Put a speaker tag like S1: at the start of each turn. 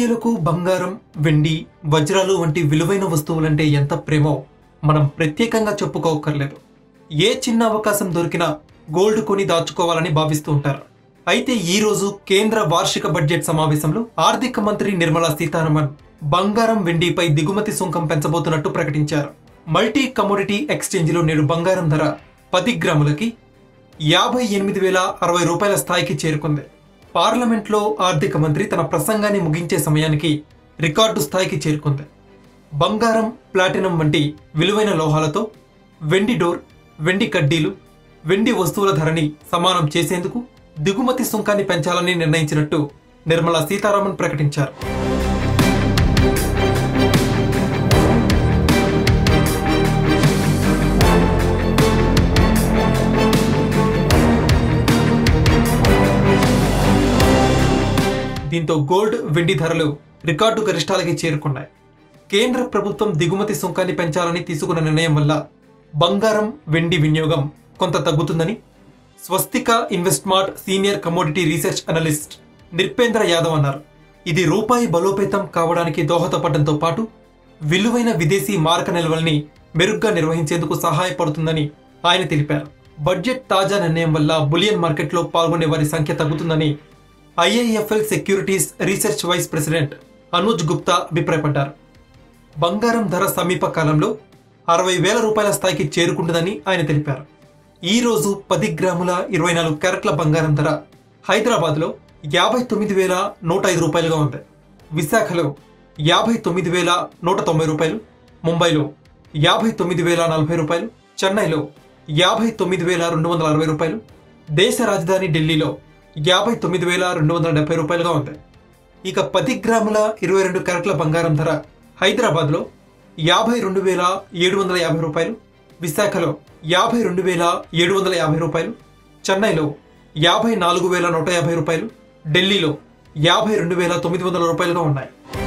S1: భారతీయులకు బంగారం వెండి వజ్రాలు వంటి విలువైన వస్తువులంటే ఎంత ప్రేమో మనం ప్రత్యేకంగా చెప్పుకోకర్లేదు ఏ చిన్న అవకాశం దొరికినా గోల్డ్ కొని దాచుకోవాలని భావిస్తూ ఉంటారు అయితే ఈ రోజు కేంద్ర వార్షిక బడ్జెట్ సమావేశంలో ఆర్థిక మంత్రి నిర్మలా సీతారామన్ బంగారం వెండిపై దిగుమతి సుంకం పెంచబోతున్నట్టు ప్రకటించారు మల్టీ కమోడిటీ ఎక్స్చేంజ్లో నేడు బంగారం ధర పది గ్రాములకి యాభై ఎనిమిది వేల అరవై రూపాయల స్థాయికి చేరుకుంది పార్లమెంట్లో ఆర్థిక మంత్రి తన ప్రసంగాన్ని ముగించే సమయానికి రికార్డు స్థాయికి చేరుకుంది బంగారం ప్లాటినం వంటి విలువైన లోహాలతో వెండి డోర్ వెండి కడ్డీలు వెండి వస్తువుల ధరని సమానం చేసేందుకు దిగుమతి సుంకాన్ని పెంచాలని నిర్ణయించినట్టు నిర్మలా సీతారామన్ ప్రకటించారు దీంతో గోల్డ్ వెండి ధరలు రికార్డు గరిష్టాలకి చేరుకున్నాయి కేంద్ర ప్రభుత్వం దిగుమతి సుంకాన్ని పెంచాలని తీసుకున్న నిర్ణయం వల్ల బంగారం వెండి వినియోగం కొంత తగ్గుతుందని Swastika investmart senior commodity research analyst Nirpendra Yadav అన్నారు ఇది రూపాయి బలోపేతం కావడానికి దోహదపడడంతో పాటు విలువైన విదేశీ మారక నిల్వల్ని మెరుగ్గా నిర్వహించేందుకు సహాయపడుతుందని ఆయన తెలిపారు బడ్జెట్ తాజా నిర్ణయం వల్ల బులియన్ మార్కెట్లో పాల్గొనే వారి సంఖ్య తగ్గుతుందని IIFL securities research vice president Anuj Gupta అభిప్రాయపడ్డారు బంగారం ధర సమీప కాలంలో అరవై వేల రూపాయల స్థాయికి చేరుకుంటుందని ఆయన తెలిపారు ఈ రోజు పది గ్రాముల ఇరవై నాలుగు క్యారెట్ల బంగారం ధర హైదరాబాద్లో యాభై తొమ్మిది వేల నూట ఐదు రూపాయలుగా ఉంది విశాఖలో యాభై తొమ్మిది వేల నూట తొంభై రూపాయలు ముంబైలో యాభై తొమ్మిది వేల నలభై రూపాయలు చెన్నైలో యాభై తొమ్మిది వేల రెండు వందల అరవై రూపాయలు దేశ రాజధాని ఢిల్లీలో యాభై తొమ్మిది వేల రెండు వందల డెబ్బై రూపాయలుగా ఉంది ఇక పది గ్రాముల ఇరవై రెండు క్యారెట్ల బంగారం ధర హైదరాబాద్లో యాభై రెండు వేల ఏడు వందల యాభై రూపాయలు విశాఖలో యాభై రెండు వేల ఏడు వందల యాభై రూపాయలు చెన్నైలో యాభై నాలుగు వేల నూట యాభై రూపాయలు ఢిల్లీలో యాభై రెండు వేల తొమ్మిది వందల రూపాయలుగా ఉన్నాయి